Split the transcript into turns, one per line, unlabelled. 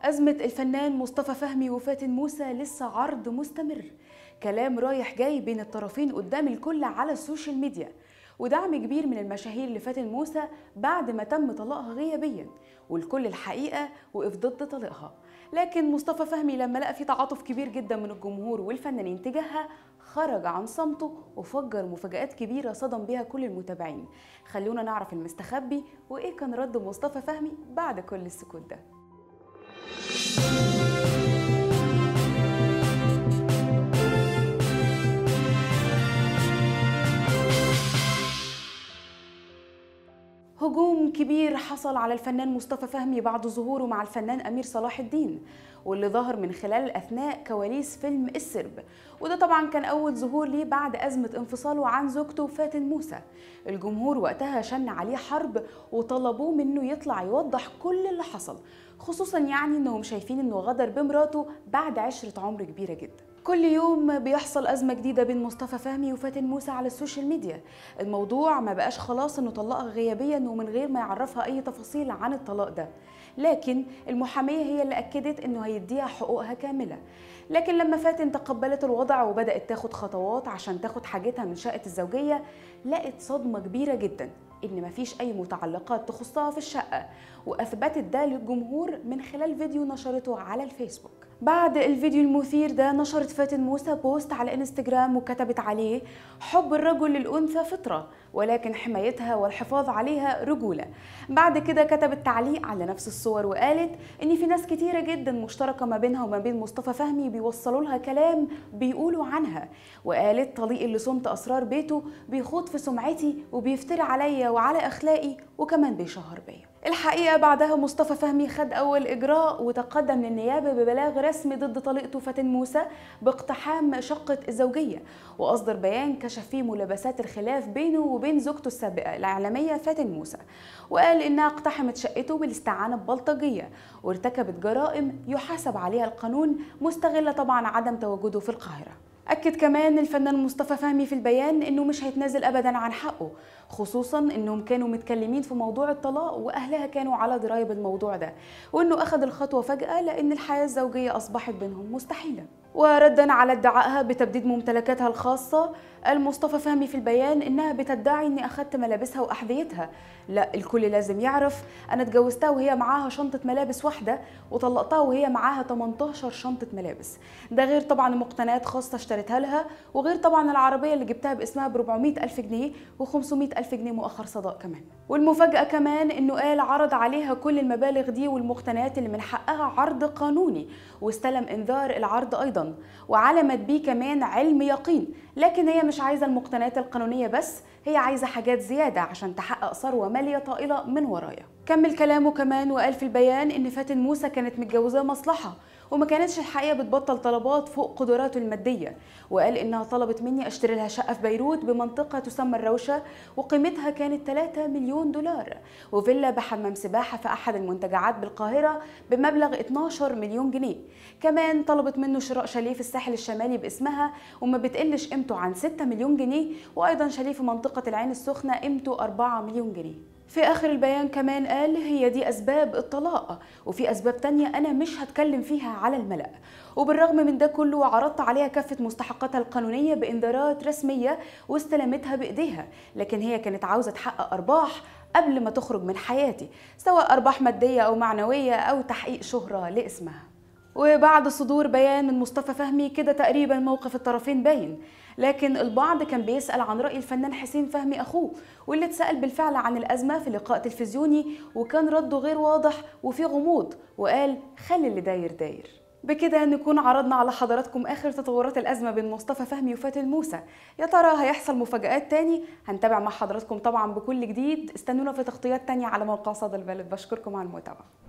أزمة الفنان مصطفى فهمي وفاتن موسى لسه عرض مستمر كلام رايح جاي بين الطرفين قدام الكل على السوشيال ميديا ودعم كبير من المشاهير لفاتن موسى بعد ما تم طلاقها غيابيا والكل الحقيقة وقف ضد طلاقها لكن مصطفى فهمي لما لقى في تعاطف كبير جدا من الجمهور والفنانين تجاهها خرج عن صمته وفجر مفاجآت كبيرة صدم بها كل المتابعين خلونا نعرف المستخبي وإيه كان رد مصطفى فهمي بعد كل السكوت ده هجوم كبير حصل على الفنان مصطفى فهمي بعد ظهوره مع الفنان أمير صلاح الدين واللي ظهر من خلال أثناء كواليس فيلم السرب وده طبعا كان أول ظهور ليه بعد أزمة انفصاله عن زوجته فاتن موسى الجمهور وقتها شن عليه حرب وطلبوه منه يطلع يوضح كل اللي حصل خصوصا يعني انهم شايفين انه غدر بمراته بعد عشرة عمر كبيرة جدا كل يوم بيحصل أزمة جديدة بين مصطفى فهمي وفاتن موسى على السوشيال ميديا الموضوع ما بقاش خلاص انه طلقها غيابيا ومن غير ما يعرفها أي تفاصيل عن الطلاق ده لكن المحامية هي اللي أكدت انه هيديها حقوقها كاملة لكن لما فاتن تقبلت الوضع وبدأت تاخد خطوات عشان تاخد حاجتها من شقة الزوجية لقت صدمة كبيرة جدا ان مفيش اي متعلقات تخصها في الشقه واثبتت ده للجمهور من خلال فيديو نشرته على الفيسبوك بعد الفيديو المثير ده نشرت فاتن موسى بوست على انستجرام وكتبت عليه حب الرجل للانثى فطره ولكن حمايتها والحفاظ عليها رجوله بعد كده كتبت تعليق على نفس الصور وقالت ان في ناس كتيره جدا مشتركه ما بينها وما بين مصطفى فهمي بيوصلوا لها كلام بيقولوا عنها وقالت طليقي اللي صمت اسرار بيته بيخوض في سمعتي وبيفتري عليا وعلى اخلاقي وكمان بيشهر بيا الحقيقه بعدها مصطفى فهمي خد اول اجراء وتقدم للنيابه ببلاغ رسمي ضد طليقته فاتن موسى باقتحام شقه الزوجيه واصدر بيان كشف فيه ملابسات الخلاف بينه وبين زوجته السابقه الاعلاميه فاتن موسى وقال انها اقتحمت شقته بالاستعانه ببلطجيه وارتكبت جرائم يحاسب عليها القانون مستغله طبعا عدم تواجده في القاهره أكد كمان الفنان مصطفى فهمي في البيان إنه مش هيتنازل أبدا عن حقه خصوصا إنهم كانوا متكلمين في موضوع الطلاق وأهلها كانوا على دراية بالموضوع ده وإنه أخذ الخطوة فجأة لأن الحياة الزوجية أصبحت بينهم مستحيلة وردا على ادعائها بتبديد ممتلكاتها الخاصة قال مصطفى فهمي في البيان إنها بتدعي إني أخدت ملابسها وأحذيتها لا الكل لازم يعرف أنا اتجوزتها وهي معاها شنطة ملابس واحدة وطلقتها وهي معاها 18 شنطة ملابس ده غير طبعا مقتنيات خاصة اشتريتها لها وغير طبعا العربية اللي جبتها باسمها ب 400 ألف جنيه و500 ألف جنيه مؤخر صداق كمان والمفاجأة كمان إنه قال عرض عليها كل المبالغ دي والمقتنيات اللي من حقها عرض قانوني واستلم إنذار العرض أيضا وعلمت بيه كمان علم يقين لكن هي مش عايزة المقتنيات القانونية بس هي عايزة حاجات زيادة عشان تحقق ثروة مالية طائلة من ورايا كمل كلامه كمان وقال في البيان إن فاتن موسى كانت متجوزاه مصلحة وما كانتش الحقيقه بتبطل طلبات فوق قدراته الماديه وقال انها طلبت مني اشتري لها شقه في بيروت بمنطقه تسمى الروشه وقيمتها كانت 3 مليون دولار وفيلا بحمام سباحه في احد المنتجعات بالقاهره بمبلغ 12 مليون جنيه كمان طلبت منه شراء شاليه في الساحل الشمالي باسمها وما بتقلش قيمته عن 6 مليون جنيه وايضا شاليه في منطقه العين السخنه قيمته 4 مليون جنيه في آخر البيان كمان قال هي دي أسباب الطلاق وفي أسباب تانية أنا مش هتكلم فيها على الملأ وبالرغم من ده كله عرضت عليها كافة مستحقاتها القانونية بإنذارات رسمية واستلمتها بإيديها لكن هي كانت عاوزة تحقق أرباح قبل ما تخرج من حياتي سواء أرباح مادية أو معنوية أو تحقيق شهرة لاسمها وبعد صدور بيان من مصطفى فهمي كده تقريبا موقف الطرفين باين لكن البعض كان بيسأل عن رأي الفنان حسين فهمي أخوه واللي اتسأل بالفعل عن الأزمة في لقاء تلفزيوني وكان رده غير واضح وفي غموض وقال خلي اللي داير داير بكده نكون عرضنا على حضراتكم آخر تطورات الأزمة بين مصطفى فهمي وفاتن موسى يا ترى هيحصل مفاجآت تاني هنتابع مع حضراتكم طبعا بكل جديد استنونا في تغطيات تانية على موقع صدى البلد بشكركم على المتابعة